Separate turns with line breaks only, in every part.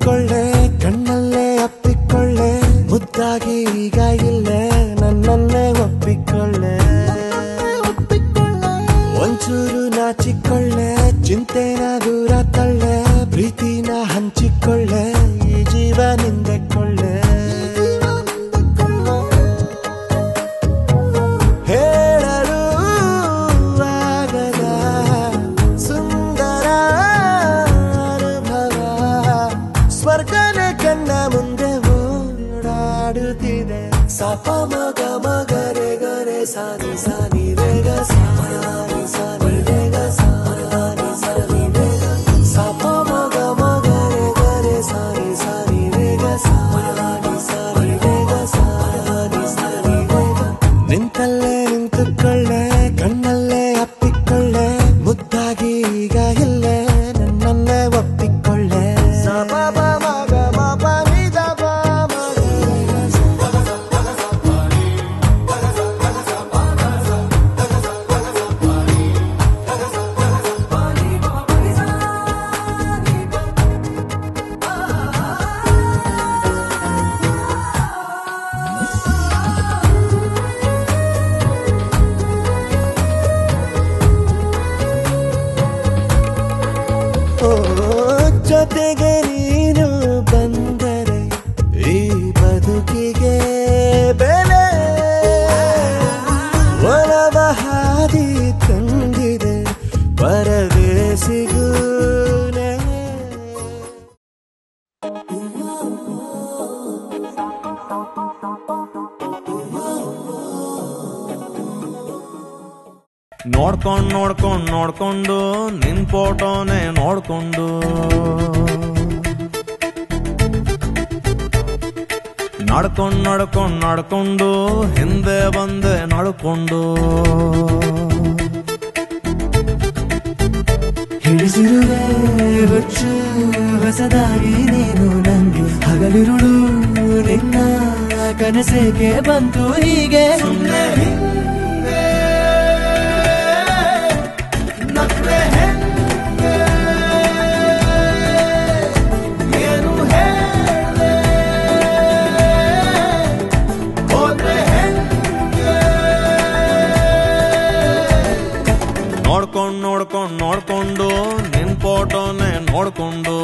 ಒಪ್ಪಿಕೊಳ್ಳೆ ಕಣ್ಣಲ್ಲೇ ಅಪ್ಪಿಕೊಳ್ಳೆ ಮುದ್ದಾಗಿ ಈಗ ಇಲ್ಲೇ ನನ್ನನ್ನೇ ಒಪ್ಪಿಕೊಳ್ಳೆ ಒಂಚೂರು ನಾಚಿಕೊಳ್ಳೆ ಚಿಂತೆನ ದೂರ ತಳ್ಳೆ ಪ್ರೀತಿನ ಹಂಚಿಕೊಳ್ಳೆ ಈ ಜೀವ ನಿಂದೆಕೊಳ್ಳೆ ಹೇಳಲು ಆಗದ ಸುಂದರ ಅನುಭವ ಸ್ವರ್ಗನೇ ಕಣ್ಣ ಮುಂದೆ ಓಡಾಡುತ್ತಿದೆ ಸಪ ಮಗ ಮಗರೆ ಗರೆ ಸಾನಿ ಸಾನಿ ರೇಗ ಸಾನಿ ಸಾನಿ ರೇಗ ಸಾನಿ ಸಾನಿ ರೇಗ ಸಪ ಮಗ ಮಗರೆ ಗರೆ ಸಾನಿ ಸಾನಿ ರೇಗ ಸಾನಿ ಸಾನಿ ರೇಗ ಸಾನಿ ಸಾನಿ ರೇಗ ನಿಂತಲ್ಲೇ ನಿಂತುಕೊಳ್ಳೆ ಕಣ್ಣಲ್ಲೇ ಅಪ್ಪಿಕೊಳ್ಳೆ ಮುದ್ದಾಗಿ ಈಗ ಇಲ್ಲೇ ನನ್ನನ್ನೇ ಒಪ್ಪಿಕೊಳ್ಳೆ ಸಬಬ ಮಗ ಮಪ ನಿದ ಪ ಮಗ ಓ, ಜೊತೆಗೆ ನೀನು ಬಂದರೆ ಈ ಬದುಕಿಗೆ ಬೆಲೆ ಒಲವ ಹಾದಿ ತಂದಿದೆ ಪರದೇಸಿಗೂನೆ
ನೋಡ್ಕೊಂಡ್ ನೋಡ್ಕೊಂಡ್ ನೋಡ್ಕೊಂಡು ನಿನ್ ಫೋಟೋನೆ ನೋಡ್ಕೊಂಡು ನಡ್ಕೊಂಡ್ ನಡ್ಕೊಂಡ್ ನಡ್ಕೊಂಡು ಹಿಂದೆ ಬಂದೆ ನಡ್ಕೊಂಡು
ಹಿಡಿಸಿರುವೆ ಹುಚ್ಚು ಹೊಸದಾಗಿ ನೀನು ನಂಗೆ ಹಗಲಿರುಳು ನಿನ್ನ ಕನಸಿಗೆ ಬಂತು ಹೀಗೆ ಸುಮ್ಮನೆ
ನೋಡ್ಕೊಂಡ್ ನೋಡ್ಕೊಂಡ್ ನೋಡ್ಕೊಂಡು ನಿನ್ ಫೋಟೋನೆ ನೋಡ್ಕೊಂಡು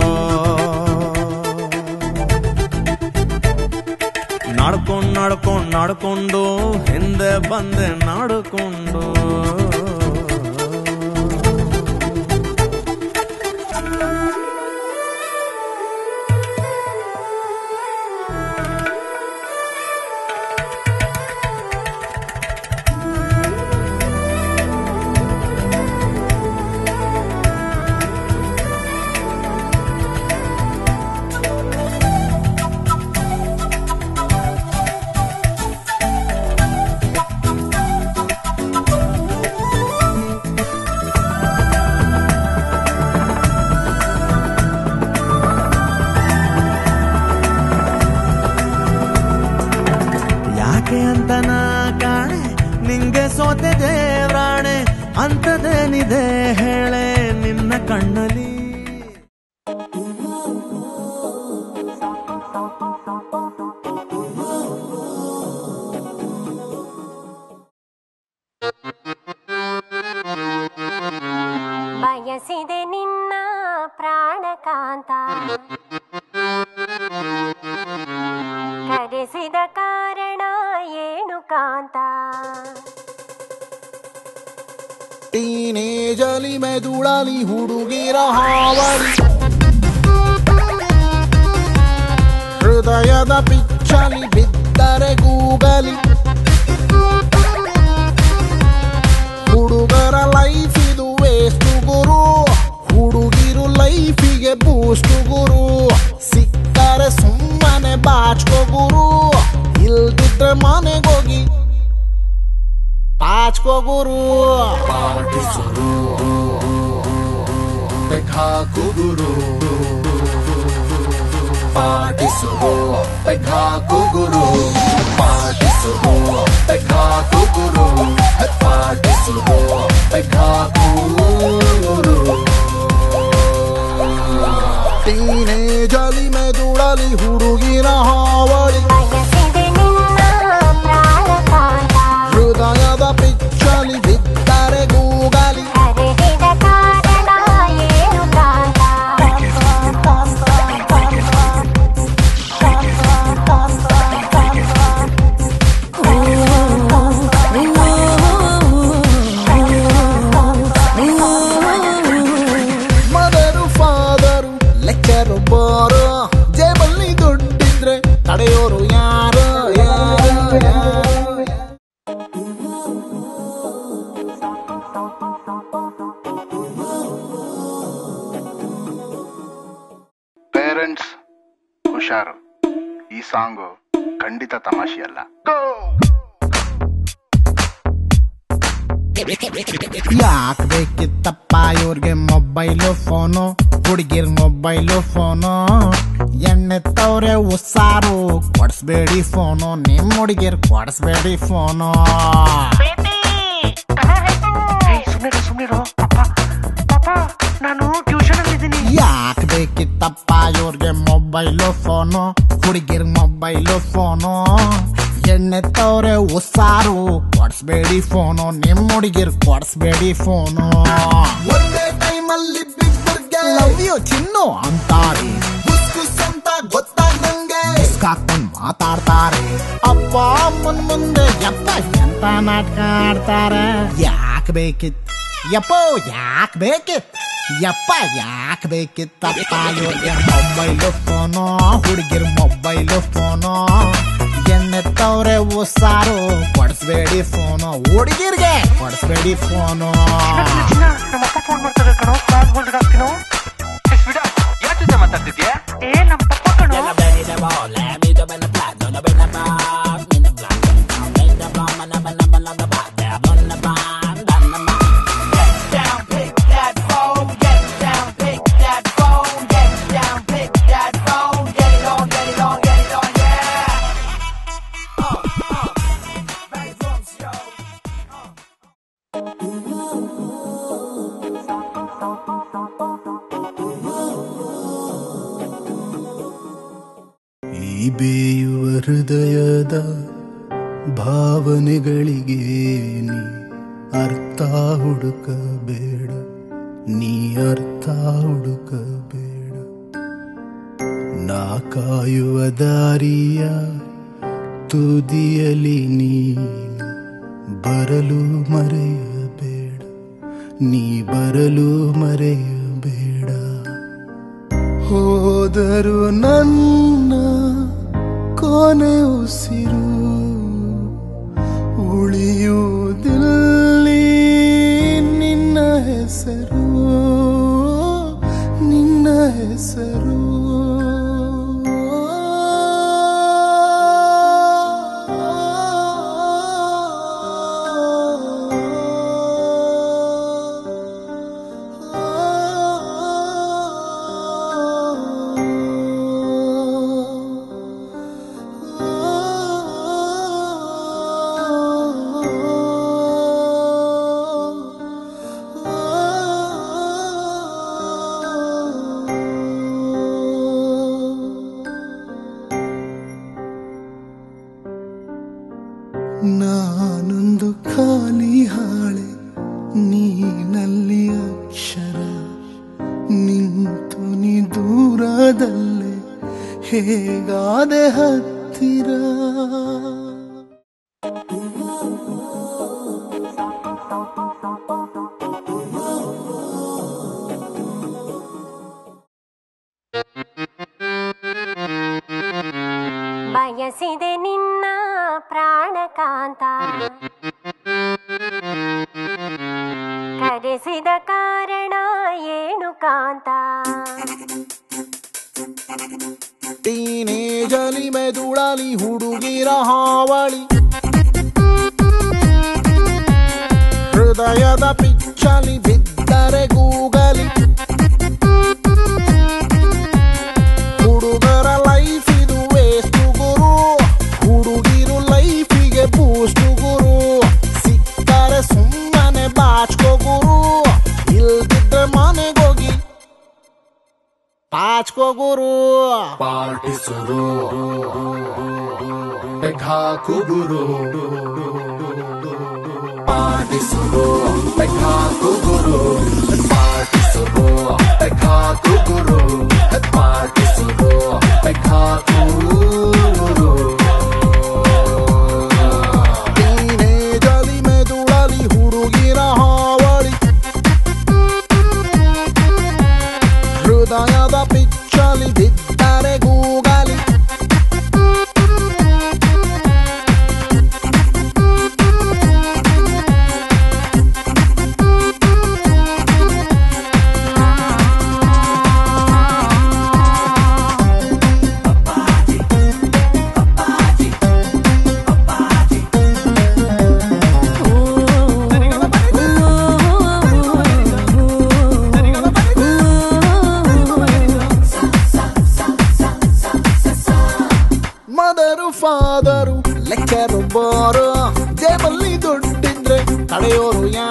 ನಡ್ಕೊಂಡ್ ನಡ್ಕೊಂಡ್ ನಡ್ಕೊಂಡು ಹಿಂದೆ ಬಂದೆ ನಡ್ಕೊಂಡು ಯಾಕೆ ಅಂತ ನಾ ಕಾಣೆ ನಿಂಗೆ ಸೋತೆ ದೇವ್ರಾಣೆ ಅಂತದೇನಿದೆ ಹೇಳೆ ನಿನ್ನ ಕಣ್ಣಲ್ಲಿ
ಬಯಸಿದೆ ನಿನ್ನ ಪ್ರಾಣಕಾಂತ ಕರೆಸಿದ ಕಾರಣ ಏನು ಕಾಂತ
ಟೀನೇಜಲಿ ಮೆದುಳಲಿ ಹುಡುಗಿರ ಹಾವಳಿ ಹೃದಯದ ಪಿಚ್ಚಲಿ ಬಿದ್ದರೆ ಗೂಗಲಿ ಹುಡುಗರ ಲೈಫ್ ಇದು ವೇಸ್ಟ್ ಗುರು ಹುಡುಗಿರು ಲೈಫಿಗೆ ಬೂಸ್ಟ್ ಗುರು ಸಿಕ್ಕರೆ ಸುಮ್ಮನೆ ಬಾಚ್ಕೋ ಗುರು ಇಲ್ದಿದ್ರೆ ಮನೆಗೋಗಿ ಪಾಚ್ಕೋ ಗುರು
Pekhaku guru Partisugo Pekhaku guru Partisugo Pekhaku guru Partisugo Pekhaku guru
teenage ಟೀನೇಜಲಿ ಮೆದುಳಲಿ ಹುಡುಗಿರ ಹಾವಳಿ
ಬಯಸಿದೆ ನಿನ್ನ ಪ್ರಾಣಕಾಂತ
ಹೃದಯದ ಪಿಚ್ಚಲಿ ಬಿದ್ದರೆ ಗೂಗಲಿ
ಕರೆದಿದ ಕಾರಣ ಏನು ಕಾಂತ
ಮದರು ಫಾದರು ಲೆಕ್ಕರು ಬೋರು ಜೇಬಲ್ಲಿ ದುಡ್ಡಿದ್ರೆ ತಡೆಯೋರು ಯಾರು ಯಾರು ಯಾರು
ಪೇರೆಂಟ್ಸ್ ಹುಷಾರು ಈ ಸಾಂಗು ಖಂಡಿತ ತಮಾಷೆಯಲ್ಲ
ಯಾಕ್ ಬೇಕಿತ್ತಪ್ಪ ಇವ್ರಿಗೆ ಮೊಬೈಲು ಫೋನು ಹುಡುಗಿರ್ ಮೊಬೈಲು ಫೋನು ಎಣ್ಣೆತ್ತವ್ರೆ ಉಸಾರು ಕೊಡ್ಸ್ಬೇಡಿ ಫೋನು ನಿಮ್ ಹುಡುಗಿರ್ ಕೊಡ್ಸ್ಬೇಡಿ ಫೋನು ಯಾಕ್ ಬೇಕಿತ್ತಪ್ಪ ಇವ್ರಿಗೆ ಮೊಬೈಲು ಫೋನು ಹುಡುಗಿರ್ ಮೊಬೈಲು ಫೋನು ಎಣ್ಣೆತ್ತವ್ರೆ ಉಸಾರು ಕೊಡ್ಸ್ಬೇಡಿ ಫೋನು ನಿಮ್ ಹುಡುಗಿರ್ ಕೊಡ್ಸ್ಬೇಡಿ ಫೋನು ಒಂದೇ ಟೈಮಲ್ಲಿ ಲವ್ ಯು ಚಿನ್ನು ಅಂತಾರೆ ಅಂತ ಗೊತ್ತಾಗ್ದಂಗೆ ಹಾಕೊಂಡ್ ಮಾತಾಡ್ತಾರೆ ಅಪ್ಪ ಅಮ್ಮನ್ ಮುಂದೆ ಎಪ್ಪ ಎಂತ ನಾಟಕ ಆಡ್ತಾರೆ ಯಾಕ್ ಬೇಕಿತ್ ಯಪ್ಪೋ ಯಾಕ್ ಬೇಕಿತ್ ಯಪ್ಪ ಯಾಕ್ ಬೇಕಿತ್ತಪ್ಪ ಇವ್ರಿಗೆ ಮೊಬೈಲು ಫೋನು ಹುಡುಗಿರ್ ಮೊಬೈಲು ಫೋನು ಎಣ್ಣೆತ್ತವ್ರೆ ಉಸಾರು ಕೊಡ್ಸ್ಬೇಡಿ ಫೋನು ಹುಡುಗಿರ್ಗೆ ಕೊಡ್ಸ್ಬೇಡಿ ಫೋನು
ನಮ್ಮಪ್ಪ ಫೋನ್ ಮಾಡ್ತಾರೆ ಕಣೋ ಕಾಲ್ ಹೋಲ್ಡ್ ಹಾಕ್ತೀನೋ ಯಾರ ಜೊತೆ ಮಾತಾಡ್ತಿದ್ಯಾ ಏ ನಮ್ಮ ಪಪ್ಪ ಕಣೋ
ಈ ಬೇಯುವ ಹೃದಯದ ಭಾವನೆಗಳಿಗೆ ನೀ ಅರ್ಥ ಹುಡುಕಬೇಡ ನೀ ಅರ್ಥ ಹುಡುಕಬೇಡ ನಾ ಕಾಯುವ ದಾರಿಯ ತುದಿಯಲಿ ನೀನು ಬರಲು ಮರೆಯಬೇಡ ನೀ ಬರಲು ಮರೆಯಬೇಡ ಹೋದರು ನನ್ನ ಕೊನೆ ಉಸಿರು ಉಳಿಯುವುದಿಲ್ಲಿ ನಿನ್ನ ಹೆಸರು ನಿನ್ನ ಹೆಸರು ನಾನೊಂದು ಖಾಲಿ ಹಾಳೆ ನೀನಲ್ಲಿ ಅಕ್ಷರ ನಿಂತು ನೀ ದೂರದಲ್ಲೇ ಹೇಗಾದೆ ಹತ್ತಿರ
ಬಯಸಿದೆ ನಿನ್ನ ಪ್ರಾಣಕಾಂತ ಕರೆಸಿದ ಕಾರಣ ಏನು ಕಾಂತ
ಟೀನೇಜಲಿ ಮೆದುಳಲಿ ಹುಡುಗಿರ ಹಾವಳಿ ಹೃದಯದ ಪಿಚ್ಚಲಿ ಬಿದ್ದರೆ ಗೂಗಲಿ ಹುಡುಗರ ಲೈಫ್ ಇದು ವೇಸ್ಟ್ ಗುರು ಹುಡುಗಿರು ಲೈಫಿಗೆ ಬೂಸ್ಟ್ ಗುರು ಸಿಕ್ಕರೆ ಸುಮ್ಮನೆ ಬಾಚ್ಕೋ ಗುರು ಇಲ್ದಿದ್ರೆ ಮನೆಗೋಗಿ ಪಾಸ್ ನಾಚ್ಕೋ ಗುರು
ಪಾಟಿಸುರು ಪೆಗ್ಹಾಕು ಗುರು ಪಾಟಿಸುರು ಪೆಗ್ಹಾಕು ಗುರು ಪಾಟಿಸುರು ಪೆಗ್ಹಾಕು ಗುರು ಪಾಟಿಸುರು ಪೆಗ್ಹಾಕು ಗುರು
ಟೀನೇಜಲಿ ಮೆದುಳಲಿ ಹುಡುಗಿರ ಹಾವಳಿ ಹೃದಯದ ಪಿಚ್ಚಲಿ ಬಿದ್ದರೆ ಗೂಗಲಿ ಮದರು ಫಾದರು ಲೆಕ್ಕರು ಬೋರು ಜೇಬಲ್ಲಿ ದುಡ್ಡಿದ್ರೆ ತಡೆಯೋರು